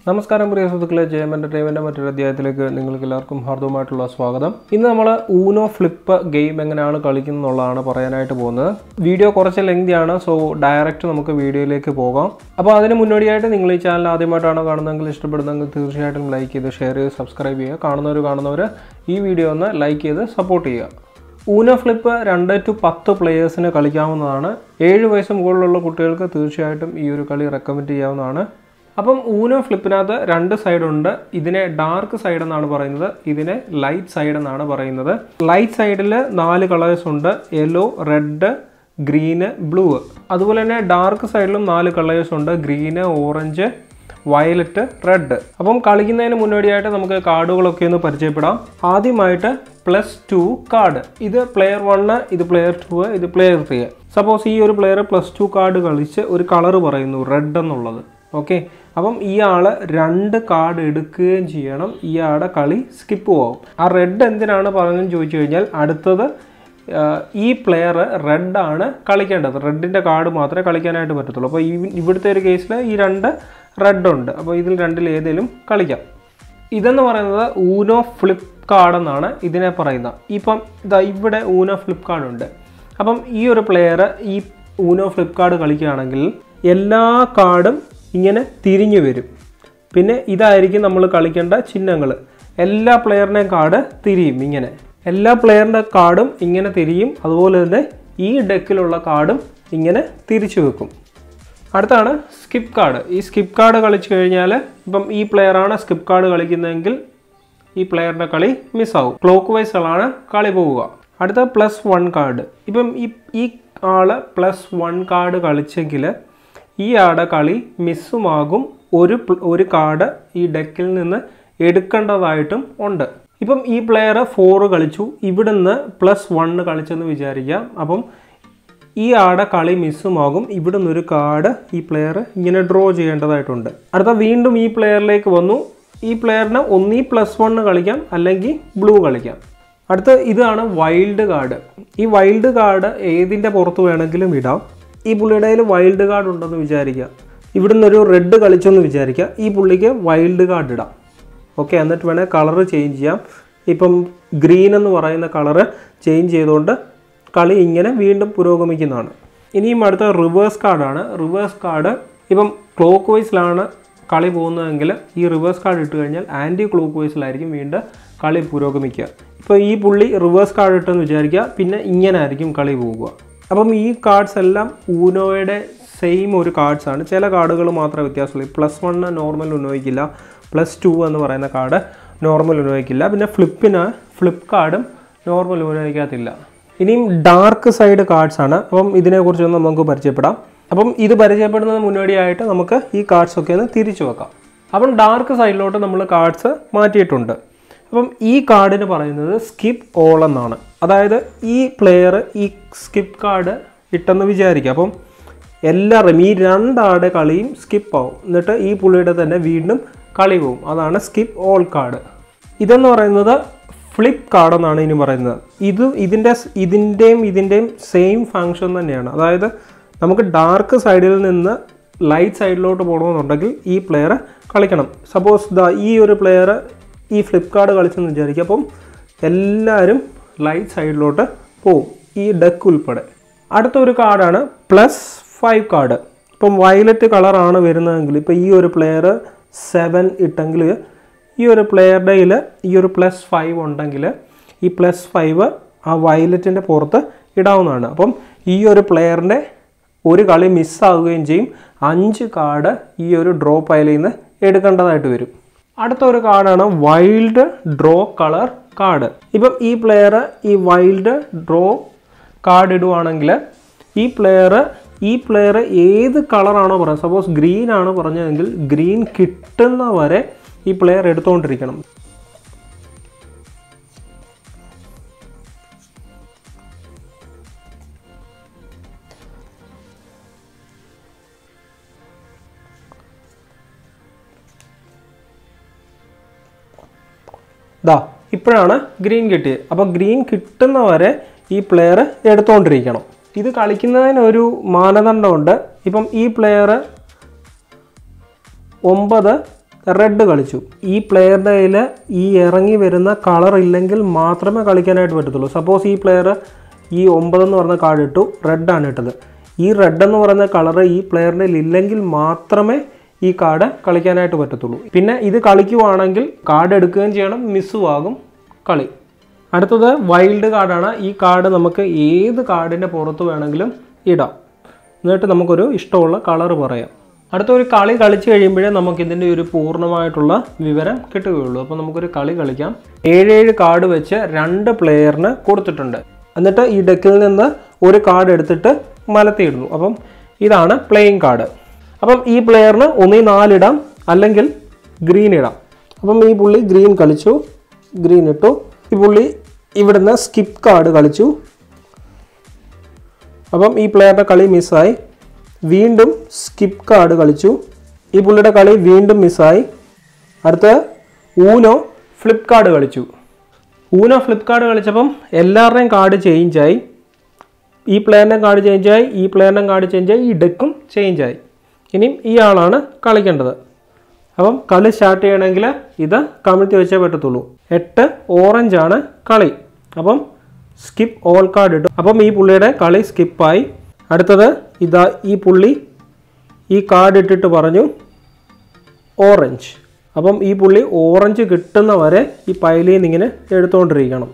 നമസ്കാരം പ്രിയ സുഹൃത്തുക്കളെ ജയം എൻ്റർടൈൻമെൻറ്റ് മറ്റൊരു അധ്യായത്തിലേക്ക് നിങ്ങൾക്ക് എല്ലാവർക്കും ഹാർദവമായിട്ടുള്ള സ്വാഗതം ഇന്ന് നമ്മൾ ഊനോ ഫ്ലിപ്പ് ഗെയിം എങ്ങനെയാണ് കളിക്കുന്നത് എന്നുള്ളതാണ് പറയാനായിട്ട് പോകുന്നത് വീഡിയോ കുറച്ച് ലെങ്തി ആണ് സോ ഡയറക്റ്റ് നമുക്ക് വീഡിയോയിലേക്ക് പോകാം അപ്പോൾ അതിന് മുന്നോടിയായിട്ട് നിങ്ങൾ ഈ ചാനൽ ആദ്യമായിട്ടാണ് കാണുന്നതെങ്കിൽ ഇഷ്ടപ്പെടുന്നെങ്കിൽ തീർച്ചയായിട്ടും ലൈക്ക് ചെയ്ത് ഷെയർ ചെയ്ത് സബ്സ്ക്രൈബ് ചെയ്യുക കാണുന്നവർ കാണുന്നവർ ഈ വീഡിയോ ഒന്ന് ലൈക്ക് ചെയ്ത് സപ്പോർട്ട് ചെയ്യുക ഊനോ ഫ്ലിപ്പ് രണ്ട് ടു പത്ത് പ്ലേയേഴ്സിന് കളിക്കാവുന്നതാണ് ഏഴ് വയസ്സ് മുകളിലുള്ള കുട്ടികൾക്ക് തീർച്ചയായിട്ടും ഈ ഒരു കളി റെക്കമെൻഡ് ചെയ്യാവുന്നതാണ് അപ്പം ഊനോ ഫ്ലിപ്പിനകത്ത് രണ്ട് സൈഡുണ്ട് ഇതിനെ ഡാർക്ക് സൈഡ് എന്നാണ് പറയുന്നത് ഇതിനെ ലൈറ്റ് സൈഡ് എന്നാണ് പറയുന്നത് ലൈറ്റ് സൈഡിൽ നാല് കളേഴ്സ് ഉണ്ട് യെല്ലോ റെഡ് ഗ്രീന് ബ്ലൂ അതുപോലെ തന്നെ ഡാർക്ക് സൈഡിലും നാല് കളേഴ്സ് ഉണ്ട് ഗ്രീന് ഓറഞ്ച് വയലറ്റ് റെഡ് അപ്പം കളിക്കുന്നതിന് മുന്നോടിയായിട്ട് നമുക്ക് കാർഡുകളൊക്കെ ഒന്ന് പരിചയപ്പെടാം ആദ്യമായിട്ട് പ്ലസ് ടു കാർഡ് ഇത് പ്ലെയർ വണ്ണ് ഇത് പ്ലെയർ ടു ഇത് പ്ലെയർ ത്രീ സപ്പോസ് ഈ ഒരു പ്ലെയർ പ്ലസ് ടു കാർഡ് കളിച്ച് ഒരു കളർ പറയുന്നു റെഡ് എന്നുള്ളത് ഓക്കെ അപ്പം ഇയാൾ രണ്ട് കാർഡ് എടുക്കുകയും ചെയ്യണം ഇയാളുടെ കളി സ്കിപ്പ് പോകും ആ റെഡ് എന്തിനാണ് പറഞ്ഞതെന്ന് ചോദിച്ചു കഴിഞ്ഞാൽ അടുത്തത് ആഹ് ഈ പ്ലെയർ റെഡാണ് കളിക്കേണ്ടത് റെഡിൻ്റെ കാർഡ് മാത്രമേ കളിക്കാനായിട്ട് പറ്റത്തുള്ളൂ അപ്പോൾ ഈ ഇവിടുത്തെ ഒരു കേസിൽ ഈ രണ്ട് റെഡ് ഉണ്ട് അപ്പോൾ ഇതിൽ രണ്ടിൽ ഏതെങ്കിലും കളിക്കാം ഇതെന്ന് പറയുന്നത് ഊനോ ഫ്ലിപ്പ് കാർഡ് എന്നാണ് ഇതിനെ പറയുന്നത് ഇപ്പം ഇതാ ഇവിടെ ഊനോ ഫ്ലിപ്പ് കാർഡ് ഉണ്ട് അപ്പം ഈ ഒരു പ്ലെയർ ഈ ഊനോ ഫ്ലിപ്പ് കാർഡ് കളിക്കുകയാണെങ്കിൽ എല്ലാ കാർഡും ഇങ്ങനെ തിരിഞ്ഞു വരും പിന്നെ ഇതായിരിക്കും നമ്മൾ കളിക്കേണ്ട ചിഹ്നങ്ങൾ എല്ലാ പ്ലെയറിൻ്റെയും കാർഡ് തിരിയും ഇങ്ങനെ എല്ലാ പ്ലെയറിൻ്റെ കാർഡും ഇങ്ങനെ തിരിയും അതുപോലെ തന്നെ ഈ ഡെക്കിലുള്ള കാർഡും ഇങ്ങനെ തിരിച്ചു വെക്കും അടുത്താണ് സ്കിപ്പ് കാർഡ് ഈ സ്കിപ്പ് കാർഡ് കളിച്ചു കഴിഞ്ഞാൽ ഇപ്പം ഈ പ്ലെയറാണ് സ്കിപ്പ് കാർഡ് കളിക്കുന്നതെങ്കിൽ ഈ പ്ലെയറിൻ്റെ കളി മിസ്സാവും ക്ലോക്ക് വൈസുകളാണ് കളി പോവുക അടുത്ത പ്ലസ് വൺ കാർഡ് ഇപ്പം ഈ ഈ ആൾ പ്ലസ് വൺ കാർഡ് കളിച്ചെങ്കിൽ ഈ ആടെ കളി മിസ്സുമാകും ഒരു പ്ല- ഒരു കാർഡ് ഈ ഡെക്കിൽ നിന്ന് എടുക്കേണ്ടതായിട്ടും ഉണ്ട് ഇപ്പം ഈ പ്ലെയർ ഫോറ് കളിച്ചു ഇവിടുന്ന് പ്ലസ് വണ്ണ് കളിച്ചെന്ന് വിചാരിക്കാം അപ്പം ഈ ആടെ കളി മിസ്സുമാകും ഇവിടെ നിന്നൊരു കാർഡ് ഈ പ്ലെയർ ഇങ്ങനെ ഡ്രോ ചെയ്യേണ്ടതായിട്ടുണ്ട് അടുത്ത വീണ്ടും ഈ പ്ലെയറിലേക്ക് വന്നു ഈ പ്ലെയറിന് ഒന്നീ പ്ലസ് വണ്ണ് കളിക്കാം അല്ലെങ്കിൽ ബ്ലൂ കളിക്കാം അടുത്ത ഇതാണ് വൈൽഡ് കാർഡ് ഈ വൈൽഡ് കാർഡ് ഏതിൻ്റെ പുറത്ത് വേണമെങ്കിലും ഇടാം ഈ പുള്ളിയുടെ കയ്യിൽ വൈൽഡ് കാർഡ് ഉണ്ടെന്ന് വിചാരിക്കുക ഇവിടുന്ന് ഒരു റെഡ് കളിച്ചെന്ന് വിചാരിക്കുക ഈ പുള്ളിക്ക് വൈൽഡ് കാർഡ് ഇടാം ഓക്കെ എന്നിട്ട് വേണേൽ കളറ് ചേഞ്ച് ചെയ്യാം ഇപ്പം ഗ്രീൻ എന്ന് പറയുന്ന കളറ് ചേഞ്ച് ചെയ്തുകൊണ്ട് കളി ഇങ്ങനെ വീണ്ടും പുരോഗമിക്കുന്നതാണ് ഇനിയും അടുത്ത റിവേഴ്സ് കാർഡാണ് റിവേഴ്സ് കാർഡ് ഇപ്പം ക്ലോക്ക് വൈസിലാണ് കളി പോകുന്നതെങ്കിൽ ഈ റിവേഴ്സ് കാർഡ് ഇട്ട് കഴിഞ്ഞാൽ ആൻറ്റി ക്ലോക്ക് വൈസിലായിരിക്കും വീണ്ടും കളി പുരോഗമിക്കുക ഇപ്പോൾ ഈ പുള്ളി റിവേഴ്സ് കാർഡ് ഇട്ടെന്ന് വിചാരിക്കുക പിന്നെ ഇങ്ങനെ ആയിരിക്കും കളി പോകുക അപ്പം ഈ കാർഡ്സ് എല്ലാം ഊനോയുടെ സെയിം ഒരു കാർഡ്സ് ആണ് ചില കാർഡുകൾ മാത്രമേ വ്യത്യാസമുള്ളൂ പ്ലസ് വണ്ണ് നോർമൽ ഉപയോഗിക്കില്ല പ്ലസ് ടു എന്ന് പറയുന്ന കാർഡ് നോർമൽ ഉപയോഗിക്കില്ല പിന്നെ ഫ്ലിപ്പിന് ഫ്ലിപ്പ് കാർഡും നോർമൽ ഉപയോഗിക്കത്തില്ല ഇനിയും ഡാർക്ക് സൈഡ് കാർഡ്സ് ആണ് അപ്പം ഇതിനെക്കുറിച്ചൊന്ന് നമുക്ക് പരിചയപ്പെടാം അപ്പം ഇത് പരിചയപ്പെടുന്നതിന് മുന്നോടിയായിട്ട് നമുക്ക് ഈ കാർഡ്സ് ഒക്കെ ഒന്ന് തിരിച്ചു വെക്കാം അപ്പം ഡാർക്ക് സൈഡിലോട്ട് നമ്മൾ കാർഡ്സ് മാറ്റിയിട്ടുണ്ട് അപ്പം ഈ കാർഡിന് പറയുന്നത് സ്കിപ്പ് ഓൾ എന്നാണ് അതായത് ഈ പ്ലെയർ ഈ സ്കിപ്പ് കാർഡ് ഇട്ടെന്ന് വിചാരിക്കുക അപ്പം എല്ലാവരും ഈ രണ്ടാടെ കളിയും സ്കിപ്പ് ആവും എന്നിട്ട് ഈ പുള്ളിയുടെ തന്നെ വീണ്ടും കളി പോവും അതാണ് സ്കിപ്പ് ഓൾ കാർഡ് ഇതെന്ന് പറയുന്നത് ഫ്ലിപ്പ് കാർഡ് എന്നാണ് ഇനി പറയുന്നത് ഇത് ഇതിൻ്റെ ഇതിൻ്റെയും ഇതിൻ്റെയും സെയിം ഫങ്ഷൻ തന്നെയാണ് അതായത് നമുക്ക് ഡാർക്ക് സൈഡിൽ നിന്ന് ലൈറ്റ് സൈഡിലോട്ട് പോകണമെന്നുണ്ടെങ്കിൽ ഈ പ്ലെയർ കളിക്കണം സപ്പോസ് ദാ ഈ ഒരു പ്ലെയർ ഈ ഫ്ലിപ്പ് കാർഡ് കളിച്ചെന്ന് വിചാരിക്കുക അപ്പം എല്ലാവരും ലൈറ്റ് സൈഡിലോട്ട് പോവും ഈ ഡെക്ക് ഉൾപ്പെടെ അടുത്ത ഒരു കാർഡാണ് പ്ലസ് ഫൈവ് കാർഡ് ഇപ്പം വയലറ്റ് കളറാണ് വരുന്നതെങ്കിൽ ഇപ്പോൾ ഈ ഒരു പ്ലെയർ സെവൻ ഇട്ടെങ്കിൽ ഈ ഒരു പ്ലെയറുടെ കയ്യിൽ ഈ ഒരു പ്ലസ് ഫൈവ് ഉണ്ടെങ്കിൽ ഈ പ്ലസ് ഫൈവ് ആ വയലറ്റിൻ്റെ പുറത്ത് ഇടാവുന്നതാണ് അപ്പം ഈ ഒരു പ്ലെയറിൻ്റെ ഒരു കളി മിസ്സാവുകയും ചെയ്യും അഞ്ച് കാർഡ് ഈ ഒരു ഡ്രോ പൈലിൽ നിന്ന് എടുക്കേണ്ടതായിട്ട് വരും അടുത്ത ഒരു കാർഡാണ് വൈൽഡ് ഡ്രോ കളർ കാർഡ് ഇപ്പം ഈ പ്ലെയർ ഈ വൈൽഡ് ഡ്രോ കാർഡ് ഇടുവാണെങ്കിൽ ഈ പ്ലെയർ ഈ പ്ലെയർ ഏത് കളറാണോ പറയുന്നത് സപ്പോസ് ഗ്രീൻ ആണ് പറഞ്ഞതെങ്കിൽ ഗ്രീൻ കിട്ടുന്ന വരെ ഈ പ്ലെയർ എടുത്തുകൊണ്ടിരിക്കണം ദാ ഇപ്പോഴാണ് ഗ്രീൻ കിട്ടിയത് അപ്പോൾ ഗ്രീൻ കിട്ടുന്ന വരെ ഈ പ്ലെയർ എടുത്തുകൊണ്ടിരിക്കണം ഇത് കളിക്കുന്നതിന് ഒരു മാനദണ്ഡമുണ്ട് ഇപ്പം ഈ പ്ലെയർ ഒമ്പത് റെഡ് കളിച്ചു ഈ പ്ലെയറുടെ കയ്യിൽ ഈ ഇറങ്ങി വരുന്ന കളർ ഇല്ലെങ്കിൽ മാത്രമേ കളിക്കാനായിട്ട് പറ്റത്തുള്ളൂ സപ്പോസ് ഈ പ്ലെയർ ഈ ഒമ്പതെന്ന് പറഞ്ഞ കാർഡ് ഇട്ടു റെഡാണ് ഇട്ടത് ഈ റെഡ് എന്ന് പറയുന്ന കളർ ഈ പ്ലെയറിൻ്റെ ഇല്ലെങ്കിൽ മാത്രമേ ഈ കാർഡ് കളിക്കാനായിട്ട് പറ്റത്തുള്ളൂ പിന്നെ ഇത് കളിക്കുവാണെങ്കിൽ കാർഡ് എടുക്കുകയും ചെയ്യണം മിസ്സും ആകും കളി അടുത്തത് വൈൽഡ് കാർഡാണ് ഈ കാർഡ് നമുക്ക് ഏത് കാർഡിൻ്റെ പുറത്ത് വേണമെങ്കിലും ഇടാം എന്നിട്ട് നമുക്കൊരു ഇഷ്ടമുള്ള കളർ പറയാം അടുത്ത ഒരു കളി കളിച്ച് കഴിയുമ്പോഴേ നമുക്ക് ഇതിൻ്റെ ഒരു പൂർണ്ണമായിട്ടുള്ള വിവരം കിട്ടുകയുള്ളൂ അപ്പോൾ നമുക്കൊരു കളി കളിക്കാം ഏഴേഴ് കാർഡ് വെച്ച് രണ്ട് പ്ലെയറിന് കൊടുത്തിട്ടുണ്ട് എന്നിട്ട് ഈ ഡെക്കിൽ നിന്ന് ഒരു കാർഡ് എടുത്തിട്ട് മലത്തിയിടുന്നു അപ്പം ഇതാണ് പ്ലേയിങ് കാർഡ് അപ്പം ഈ പ്ലെയറിന് ഒന്നീ നാലിടാം അല്ലെങ്കിൽ ഗ്രീൻ ഇടാം അപ്പം ഈ പുള്ളി ഗ്രീൻ കളിച്ചു ഗ്രീൻ ഇട്ടു ഈ പുള്ളി ഇവിടുന്ന് സ്കിപ്പ് കാർഡ് കളിച്ചു അപ്പം ഈ പ്ലെയറുടെ കളി മിസ്സായി വീണ്ടും സ്കിപ്പ് കാർഡ് കളിച്ചു ഈ പുള്ളിയുടെ കളി വീണ്ടും മിസ്സായി അടുത്ത ഊനോ ഫ്ലിപ്പ് കാർഡ് കളിച്ചു ഊനോ ഫ്ലിപ്പ് കാർഡ് കളിച്ചപ്പം എല്ലാവരുടെയും കാർഡ് ചേഞ്ചായി ഈ പ്ലെയറിൻ്റെ കാർഡ് ചേഞ്ചായി ഈ പ്ലെയറിൻ്റെ കാർഡ് ചേഞ്ചായി ഈ ഡെക്കും ചേഞ്ചായി ഇനിയും ഈ ആളാണ് കളിക്കേണ്ടത് അപ്പം കളി സ്റ്റാർട്ട് ചെയ്യണമെങ്കിൽ ഇത് കമിഴ്ത്തി വെച്ചേ പറ്റത്തുള്ളൂ എട്ട് ഓറഞ്ചാണ് കളി അപ്പം സ്കിപ്പ് ഓൾ കാർഡ് ഇട്ടു അപ്പം ഈ പുള്ളിയുടെ കളി സ്കിപ്പായി അടുത്തത് ഇതാ ഈ പുള്ളി ഈ കാർഡ് ഇട്ടിട്ട് പറഞ്ഞു ഓറഞ്ച് അപ്പം ഈ പുള്ളി ഓറഞ്ച് കിട്ടുന്ന വരെ ഈ പൈലിൽ നിന്ന് ഇങ്ങനെ എടുത്തുകൊണ്ടിരിക്കണം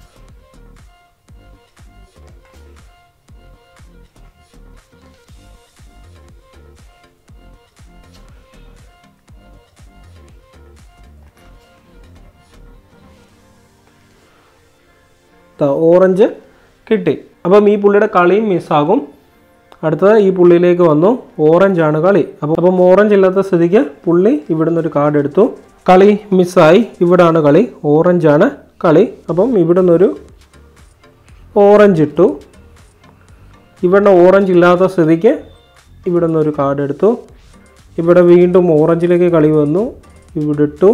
ദാ ഓറഞ്ച് കിട്ടി അപ്പം ഈ പുള്ളിയുടെ കളിയും മിസ്സാകും അടുത്തത് ഈ പുള്ളിയിലേക്ക് വന്നു ഓറഞ്ച് ആണ് കളി അപ്പം അപ്പം ഓറഞ്ച് ഇല്ലാത്ത സ്ഥിതിക്ക് പുള്ളി ഇവിടുന്ന് ഒരു കാർഡ് എടുത്തു കളി മിസ്സായി ഇവിടാണ് കളി ഓറഞ്ച് ആണ് കളി അപ്പം ഇവിടുന്ന് ഒരു ഓറഞ്ച് ഇട്ടു ഇവിടെ ഓറഞ്ച് ഇല്ലാത്ത സ്ഥിതിക്ക് ഇവിടുന്ന് ഒരു കാർഡ് എടുത്തു ഇവിടെ വീണ്ടും ഓറഞ്ചിലേക്ക് കളി വന്നു ഇവിടെ ഇട്ടു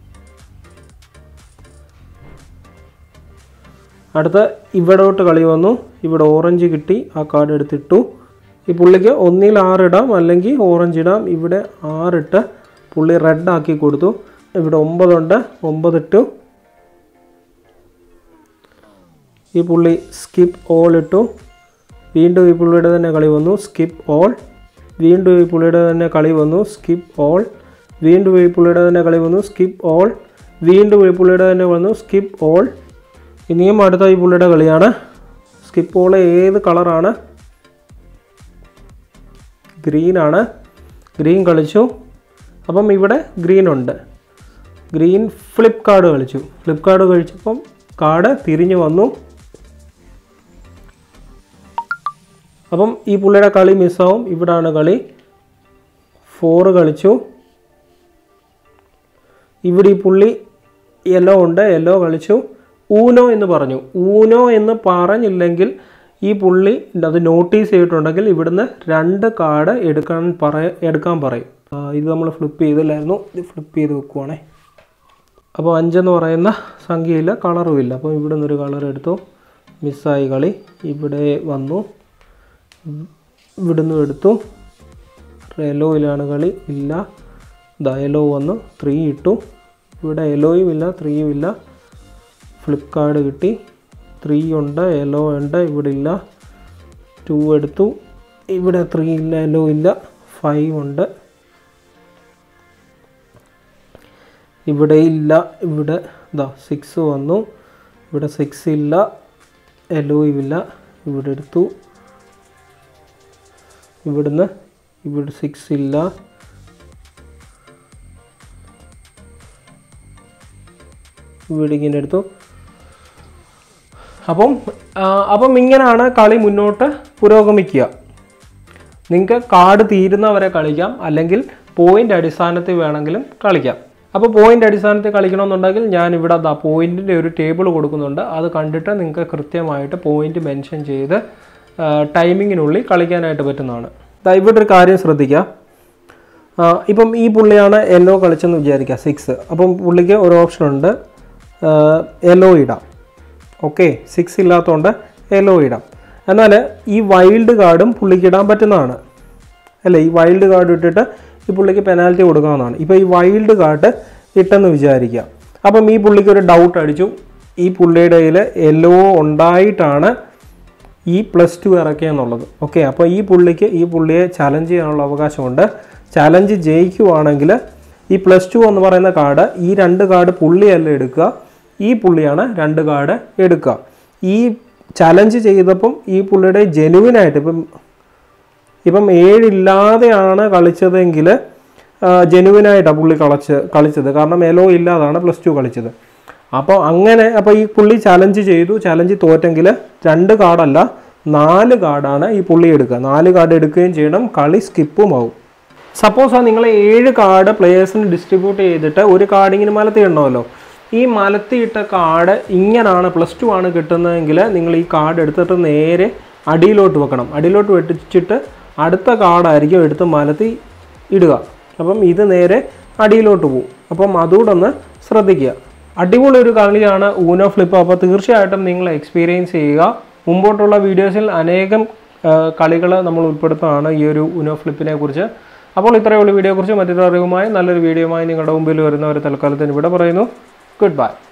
അടുത്ത ഇവിടോട്ട് കളി വന്നു ഇവിടെ ഓറഞ്ച് കിട്ടി ആ കാർഡ് എടുത്തിട്ടു ഈ പുള്ളിക്ക് ഒന്നിൽ ആറിടാം അല്ലെങ്കിൽ ഓറഞ്ച് ഇടാം ഇവിടെ ആറിട്ട് പുള്ളി റെഡ് ആക്കി കൊടുത്തു ഇവിടെ ഒമ്പതുണ്ട് ഒമ്പതിട്ടു ഈ പുള്ളി സ്കിപ്പ് ഓൾ ഇട്ടു വീണ്ടും ഈ പുള്ളിയുടെ തന്നെ കളി വന്നു സ്കിപ്പ് ഓൾ വീണ്ടും ഈ പുള്ളിയുടെ തന്നെ കളി വന്നു സ്കിപ്പ് ഓൾ വീണ്ടും ഈ പുള്ളിയുടെ തന്നെ കളി വന്നു സ്കിപ്പ് ഓൾ വീണ്ടും ഈ പുള്ളിയുടെ തന്നെ വന്നു സ്കിപ്പ് ഓൾ ഇനിയും അടുത്ത ഈ പുള്ളിയുടെ കളിയാണ് സ്കിപ്പ് ഓൾ ഏത് കളറാണ് ഗ്രീനാണ് ഗ്രീൻ കളിച്ചു അപ്പം ഇവിടെ ഗ്രീൻ ഉണ്ട് ഗ്രീൻ ഫ്ലിപ്പ് കാർഡ് കളിച്ചു ഫ്ലിപ്പ് കാർഡ് കഴിച്ചപ്പം കാർഡ് തിരിഞ്ഞു വന്നു അപ്പം ഈ പുള്ളിയുടെ കളി മിസ്സാവും ഇവിടാണ് കളി ഫോറ് കളിച്ചു ഇവിടെ ഈ പുള്ളി യെല്ലോ ഉണ്ട് യെല്ലോ കളിച്ചു ഊനോ എന്ന് പറഞ്ഞു ഊനോ എന്ന് പറഞ്ഞില്ലെങ്കിൽ ഈ പുള്ളി അത് നോട്ടീസ് ചെയ്തിട്ടുണ്ടെങ്കിൽ ഇവിടുന്ന് രണ്ട് കാർഡ് എടുക്കാൻ പറയ എടുക്കാൻ പറയും ആ, ഇത് നമ്മൾ ഫ്ലിപ്പ് ചെയ്തില്ലായിരുന്നു ഇത് ഫ്ലിപ്പ് ചെയ്ത് വെക്കുവാണേ അപ്പോൾ അഞ്ചെന്ന് പറയുന്ന സംഖ്യയില്ല കളറും ഇല്ല അപ്പോൾ ഇവിടെ നിന്നൊരു കളർ എടുത്തു മിസ്സായി കളി ഇവിടെ വന്നു ഇവിടുന്ന് എടുത്തു യെല്ലോയിലാണ് കളി ഇല്ല ദാ യെല്ലോ വന്നു ത്രീ ഇട്ടു ഇവിടെ യെല്ലോയും ഇല്ല ത്രീയും ഇല്ല ഫ്ലിപ്പ് കാർഡ് കിട്ടി ത്രീ ഉണ്ട് യെല്ലോ ഉണ്ട് ഇവിടെ ഇല്ല ടു എടുത്തു ഇവിടെ ത്രീ ഇല്ല യെല്ലോ ഇല്ല ഫൈവ് ഉണ്ട് ഇവിടെ ഇല്ല ഇവിടെ ഇതാ സിക്സ് വന്നു ഇവിടെ സിക്സ് ഇല്ല യെല്ലോയും ഇല്ല ഇവിടെ എടുത്തു ഇവിടുന്ന് ഇവിടെ സിക്സ് ഇല്ല ഇവിടെ ഇങ്ങനെ എടുത്തു അപ്പം ആ, അപ്പം ഇങ്ങനെയാണ് കളി മുന്നോട്ട് പുരോഗമിക്കുക നിങ്ങൾക്ക് കാർഡ് തീരുന്നവരെ കളിക്കാം അല്ലെങ്കിൽ പോയിന്റ് അടിസ്ഥാനത്തിൽ വേണമെങ്കിലും കളിക്കാം അപ്പോൾ പോയിന്റ് അടിസ്ഥാനത്തിൽ കളിക്കണമെന്നുണ്ടെങ്കിൽ ഞാൻ ഇവിടെ ദാ പോയിന്റിൻ്റെ ഒരു ടേബിൾ കൊടുക്കുന്നുണ്ട് അത് കണ്ടിട്ട് നിങ്ങൾക്ക് കൃത്യമായിട്ട് പോയിന്റ് മെൻഷൻ ചെയ്ത് ടൈമിങ്ങിനുള്ളിൽ കളിക്കാനായിട്ട് പറ്റുന്നതാണ് ദാ ഇവിടെ ഒരു കാര്യം ശ്രദ്ധിക്കുക ആ, ഇപ്പം ഈ പുള്ളിയാണ് യെല്ലോ കളിച്ചെന്ന് വിചാരിക്കുക സിക്സ് അപ്പം പുള്ളിക്ക് ഒരു ഓപ്ഷൻ ഉണ്ട് യെല്ലോ ഇടാം ഓക്കെ സിക്സ് ഇല്ലാത്തതുകൊണ്ട് യെല്ലോ ഇടാം എന്നാൽ ഈ വൈൽഡ് കാർഡും പുള്ളിക്ക് ഇടാൻ പറ്റുന്നതാണ് അല്ലേ ഈ വൈൽഡ് കാർഡ് ഇട്ടിട്ട് ഈ പുള്ളിക്ക് പെനാൽറ്റി കൊടുക്കാവുന്നതാണ് ഇപ്പോൾ ഈ വൈൽഡ് കാർഡ് ഇട്ടെന്ന് വിചാരിക്കുക അപ്പം ഈ പുള്ളിക്ക് ഒരു ഡൗട്ട് അടിച്ചു ഈ പുള്ളിയുടെ കയ്യിൽ എല്ലോ ഉണ്ടായിട്ടാണ് ഈ പ്ലസ് ടു ഇറക്കിയെന്നുള്ളത് ഓക്കെ അപ്പോൾ ഈ പുള്ളിക്ക് ഈ പുള്ളിയെ ചലഞ്ച് ചെയ്യാനുള്ള അവകാശമുണ്ട് ചലഞ്ച് ജയിക്കുവാണെങ്കിൽ ഈ പ്ലസ് ടു എന്ന് പറയുന്ന കാർഡ് ഈ രണ്ട് കാർഡ് പുള്ളിയല്ല എടുക്കുക ഈ പുള്ളിയാണ് രണ്ട് കാർഡ് എടുക്കുക ഈ ചലഞ്ച് ചെയ്തപ്പം ഈ പുള്ളിയുടെ ജെനുവിനായിട്ട് ഇപ്പം ഇപ്പം ഏഴില്ലാതെയാണ് കളിച്ചതെങ്കിൽ ജെനുവിനായിട്ടാണ് പുള്ളി കളിച്ച് കളിച്ചത് കാരണം എലോ ഇല്ലാതാണ് പ്ലസ് ടു കളിച്ചത് അപ്പോൾ അങ്ങനെ അപ്പോൾ ഈ പുള്ളി ചലഞ്ച് ചെയ്തു ചലഞ്ച് തോറ്റെങ്കിൽ രണ്ട് കാർഡല്ല നാല് കാർഡാണ് ഈ പുള്ളി എടുക്കുക നാല് കാർഡ് എടുക്കുകയും ചെയ്യണം കളി സ്കിപ്പും ആവും സപ്പോസ് നിങ്ങൾ ഏഴ് കാർഡ് പ്ലേയേഴ്സിന് ഡിസ്ട്രിബ്യൂട്ട് ചെയ്തിട്ട് ഒരു കാർഡ് ഇങ്ങനെ മലത്തി ഇടണമല്ലോ ഈ മലത്തിയിട്ട കാർഡ് ഇങ്ങനാണ് പ്ലസ് ടു ആണ് കിട്ടുന്നതെങ്കിൽ നിങ്ങൾ ഈ കാർഡ് എടുത്തിട്ട് നേരെ അടിയിലോട്ട് വെക്കണം അടിയിലോട്ട് വെട്ടിച്ചിട്ട് അടുത്ത കാർഡായിരിക്കും എടുത്ത് മലത്തി ഇടുക അപ്പം ഇത് നേരെ അടിയിലോട്ട് പോകും അപ്പം അതുകൂടെ ഒന്ന് ശ്രദ്ധിക്കുക അടിപൊളി ഒരു കളിയാണ് ഊനോ ഫ്ലിപ്പ് അപ്പോൾ തീർച്ചയായിട്ടും നിങ്ങൾ എക്സ്പീരിയൻസ് ചെയ്യുക മുമ്പോട്ടുള്ള വീഡിയോസിൽ അനേകം കളികൾ നമ്മൾ ഉൾപ്പെടുത്തുന്നതാണ് ഈ ഒരു ഊനോ ഫ്ലിപ്പിനെ കുറിച്ച് അപ്പോൾ ഇത്രയുള്ള വീഡിയോയെക്കുറിച്ച് മറ്റൊരു അറിവുമായി നല്ലൊരു വീഡിയോയുമായി നിങ്ങളുടെ മുമ്പിൽ വരുന്ന ഒരു തൽക്കാലത്തിന് ഇവിടെ പറയുന്നു ഗുഡ് ബൈ